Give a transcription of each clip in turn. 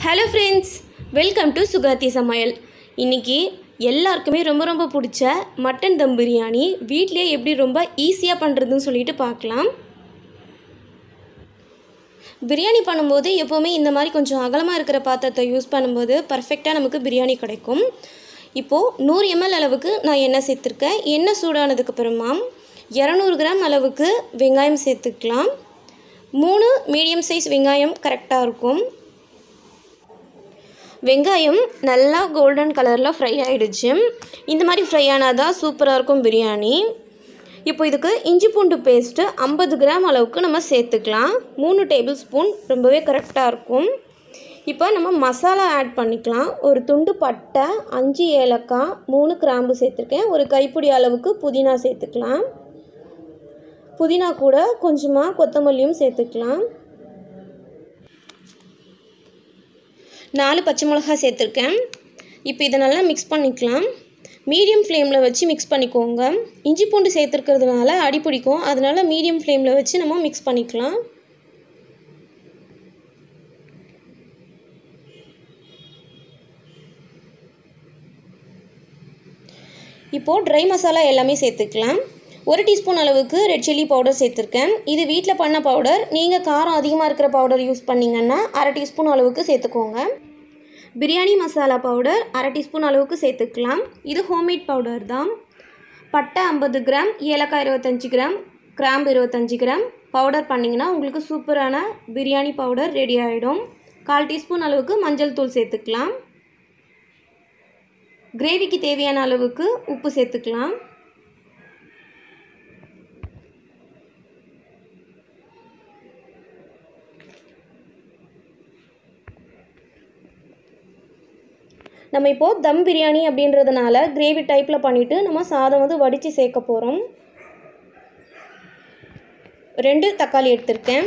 hello friends welcome to சுகாத்தி சமையல் இன்றைக்கி எல்லாருக்குமே ரொம்ப ரொம்ப பிடிச்ச மட்டன் தம் பிரியாணி வீட்டிலே எப்படி ரொம்ப ஈஸியாக பண்ணுறதுன்னு சொல்லிட்டு பார்க்கலாம் பிரியாணி பண்ணும்போது எப்போவுமே இந்த மாதிரி கொஞ்சம் அகலமாக இருக்கிற பாத்திரத்தை யூஸ் பண்ணும்போது பர்ஃபெக்டாக நமக்கு பிரியாணி கிடைக்கும் இப்போது நூறு எம்எல் அளவுக்கு நான் எண்ணெய் சேர்த்துருக்கேன் எண்ணெய் சூடானதுக்கப்புறமா இரநூறு கிராம் அளவுக்கு வெங்காயம் சேர்த்துக்கலாம் மூணு மீடியம் சைஸ் வெங்காயம் கரெக்டாக இருக்கும் வெங்காயம் நல்லா கோல்டன் கலரில் ஃப்ரை ஆகிடுச்சு இந்த மாதிரி ஃப்ரை ஆனால் தான் சூப்பராக இருக்கும் பிரியாணி இப்போ இதுக்கு இஞ்சி பூண்டு பேஸ்ட்டு ஐம்பது கிராம் அளவுக்கு நம்ம சேர்த்துக்கலாம் மூணு டேபிள் ஸ்பூன் ரொம்பவே கரெக்டாக இருக்கும் இப்போ நம்ம மசாலா ஆட் பண்ணிக்கலாம் ஒரு துண்டு பட்டை அஞ்சு ஏலக்காய் மூணு கிராம்பு சேர்த்துருக்கேன் ஒரு கைப்பிடி அளவுக்கு புதினா சேர்த்துக்கலாம் புதினா கூட கொஞ்சமாக கொத்தமல்லியும் சேர்த்துக்கலாம் நாலு பச்சை மிளகா சேர்த்துருக்கேன் இப்போ இதை நல்லா மிக்ஸ் பண்ணிக்கலாம் மீடியம் ஃப்ளேமில் வச்சு மிக்ஸ் பண்ணிக்கோங்க இஞ்சி பூண்டு சேர்த்துருக்கிறதுனால அடி பிடிக்கும் அதனால் மீடியம் ஃப்ளேமில் வச்சு நம்ம மிக்ஸ் பண்ணிக்கலாம் இப்போது ட்ரை மசாலா எல்லாமே சேர்த்துக்கலாம் ஒரு டீஸ்பூன் அளவுக்கு ரெட் சில்லி பவுடர் சேர்த்துருக்கேன் இது வீட்டில் பண்ண பவுடர் நீங்கள் காரம் அதிகமாக இருக்கிற பவுடர் யூஸ் பண்ணிங்கன்னா அரை டீஸ்பூன் அளவுக்கு சேர்த்துக்கோங்க பிரியாணி மசாலா பவுடர் அரை டீஸ்பூன் அளவுக்கு சேர்த்துக்கலாம் இது ஹோம்மேட் பவுடர் தான் பட்டை ஐம்பது கிராம் ஏலக்காய் இருபத்தஞ்சி கிராம் கிராம்பு இருபத்தஞ்சி கிராம் பவுடர் பண்ணிங்கன்னா உங்களுக்கு சூப்பரான பிரியாணி பவுடர் ரெடி ஆகிடும் கால் டீஸ்பூன் அளவுக்கு மஞ்சள் தூள் சேர்த்துக்கலாம் கிரேவிக்கு தேவையான அளவுக்கு உப்பு சேர்த்துக்கலாம் நம்ம இப்போது தம் பிரியாணி அப்படின்றதுனால கிரேவி டைப்பில் பண்ணிவிட்டு நம்ம சாதம் வந்து வடித்து சேர்க்க போகிறோம் ரெண்டு தக்காளி எடுத்திருக்கேன்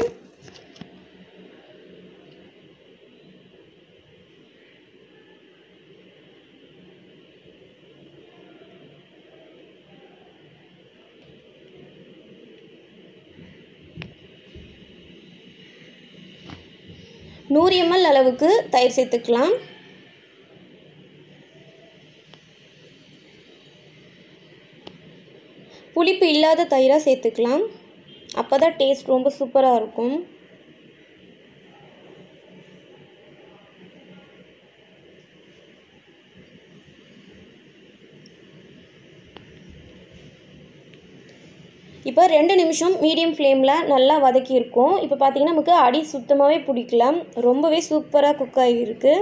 நூறு எம்எல் அளவுக்கு தயிர் சேர்த்துக்கலாம் புளிப்பு இல்லாத தயிராக சேர்த்துக்கலாம் அப்போ தான் டேஸ்ட் ரொம்ப சூப்பராக இருக்கும் இப்போ ரெண்டு நிமிஷம் மீடியம் ஃப்ளேமில் நல்லா வதக்கியிருக்கோம் இப்போ பார்த்திங்கன்னா நமக்கு அடி சுத்தமாகவே பிடிக்கல ரொம்பவே சூப்பராக குக் ஆகியிருக்கு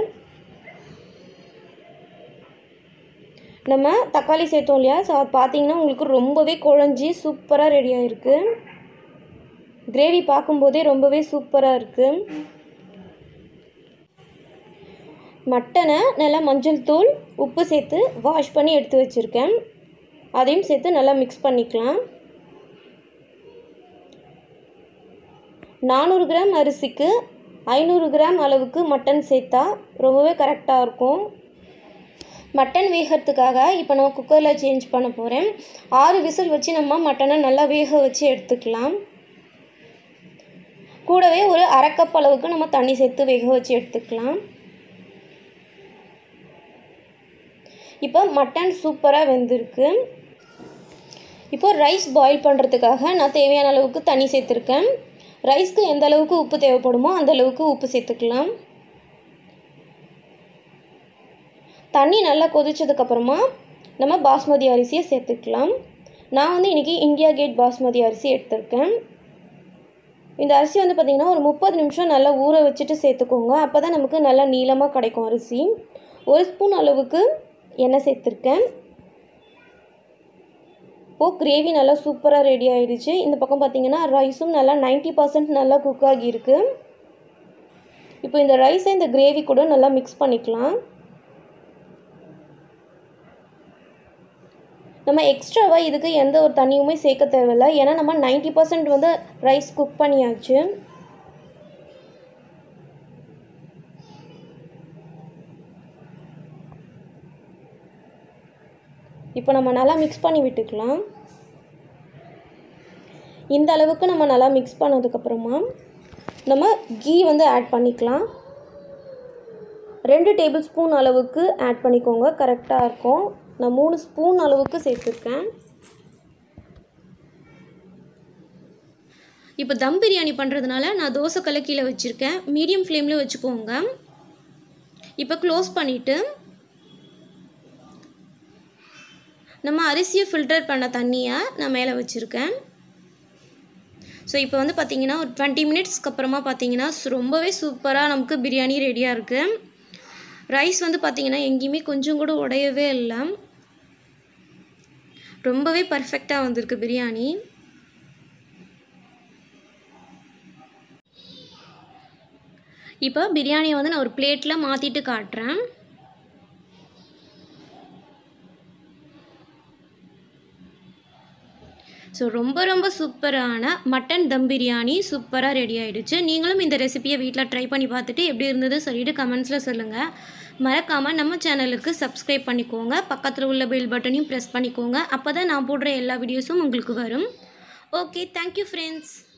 நம்ம தக்காளி சேர்த்தோம் இல்லையா ஸோ அது பார்த்தீங்கன்னா உங்களுக்கு ரொம்பவே குழஞ்சி சூப்பராக ரெடி ஆகிருக்கு கிரேவி பார்க்கும்போதே ரொம்பவே சூப்பராக இருக்குது மட்டனை நல்லா மஞ்சள் தூள் உப்பு சேர்த்து வாஷ் பண்ணி எடுத்து வச்சுருக்கேன் அதையும் சேர்த்து நல்லா மிக்ஸ் பண்ணிக்கலாம் நானூறு கிராம் அரிசிக்கு ஐநூறு கிராம் அளவுக்கு மட்டன் சேர்த்தா ரொம்பவே கரெக்டாக இருக்கும் மட்டன் வேகிறதுக்காக இப்போ நான் குக்கரில் சேஞ்ச் பண்ண போகிறேன் ஆறு விசில் வச்சு நம்ம மட்டனை நல்லா வேக வச்சு எடுத்துக்கலாம் கூடவே ஒரு அரை கப் அளவுக்கு நம்ம தண்ணி சேர்த்து வேக வச்சு எடுத்துக்கலாம் இப்போ மட்டன் சூப்பராக வெந்திருக்கு இப்போ ரைஸ் பாயில் பண்ணுறதுக்காக நான் தேவையான அளவுக்கு தண்ணி சேர்த்துருக்கேன் ரைஸ்க்கு எந்த அளவுக்கு உப்பு தேவைப்படுமோ அந்த அளவுக்கு உப்பு சேர்த்துக்கலாம் தண்ணி நல்லா கொதிச்சதுக்கப்புறமா நம்ம பாஸ்மதி அரிசியை சேர்த்துக்கலாம் நான் வந்து இன்றைக்கி இந்தியா கேட் பாஸ்மதி அரிசி எடுத்திருக்கேன் இந்த அரிசி வந்து பார்த்திங்கன்னா ஒரு முப்பது நிமிஷம் நல்லா ஊற வச்சுட்டு சேர்த்துக்கோங்க அப்போ தான் நமக்கு நல்லா நீளமாக கிடைக்கும் அரிசி ஒரு ஸ்பூன் அளவுக்கு எண்ணெய் சேர்த்துருக்கேன் இப்போது கிரேவி நல்லா சூப்பராக ரெடி ஆகிடுச்சு இந்த பக்கம் பார்த்திங்கன்னா ரைஸும் நல்லா நைன்ட்டி பர்சன்ட் நல்லா குக் ஆகியிருக்கு இப்போ இந்த ரைஸை இந்த கிரேவி கூட நல்லா மிக்ஸ் பண்ணிக்கலாம் நம்ம எக்ஸ்ட்ராவாக இதுக்கு எந்த ஒரு தண்ணியுமே சேர்க்க தேவையில்லை ஏன்னா நம்ம நைன்ட்டி பர்சன்ட் வந்து ரைஸ் குக் பண்ணியாச்சு இப்போ நம்ம நல்லா மிக்ஸ் பண்ணி விட்டுக்கலாம் இந்த அளவுக்கு நம்ம நல்லா மிக்ஸ் பண்ணதுக்கப்புறமா நம்ம கீ வந்து ஆட் பண்ணிக்கலாம் ரெண்டு டேபிள் ஸ்பூன் அளவுக்கு ஆட் பண்ணிக்கோங்க கரெக்டாக இருக்கும் நான் மூணு ஸ்பூன் அளவுக்கு சேர்த்துருக்கேன் இப்போ தம் பிரியாணி பண்ணுறதுனால நான் தோசை கலக்கியில் வச்சுருக்கேன் மீடியம் ஃப்ளேமில் வச்சுக்கோங்க இப்போ க்ளோஸ் பண்ணிவிட்டு நம்ம அரிசியை ஃபில்டர் பண்ண தண்ணியை நான் மேலே வச்சுருக்கேன் ஸோ இப்போ வந்து பார்த்திங்கன்னா ஒரு டுவெண்ட்டி மினிட்ஸ்க்கு அப்புறமா பார்த்தீங்கன்னா ரொம்பவே சூப்பராக நமக்கு பிரியாணி ரெடியாக இருக்குது ரைஸ் வந்து பார்த்திங்கன்னா எங்கேயுமே கொஞ்சம் கூட உடையவே இல்லை ரொம்பவே பர்ஃபெக்டாக வந்திருக்கு பிரியாணி இப்போ பிரியாணியை வந்து நான் ஒரு பிளேட்டில் மாற்றிட்டு காட்டுறேன் ஸோ ரொம்ப ரொம்ப சூப்பரான மட்டன் தம் பிரியாணி சூப்பராக ரெடி ஆகிடுச்சு நீங்களும் இந்த ரெசிபியை வீட்டில் ட்ரை பண்ணி பார்த்துட்டு எப்படி இருந்தது சொல்லிட்டு கமெண்ட்ஸில் சொல்லுங்கள் மறக்காமல் நம்ம சேனலுக்கு சப்ஸ்கிரைப் பண்ணிக்கோங்க பக்கத்தில் உள்ள பெல் பட்டனையும் ப்ரெஸ் பண்ணிக்கோங்க அப்போ தான் நான் போடுற எல்லா வீடியோஸும் உங்களுக்கு வரும் ஓகே தேங்க்யூ ஃப்ரெண்ட்ஸ்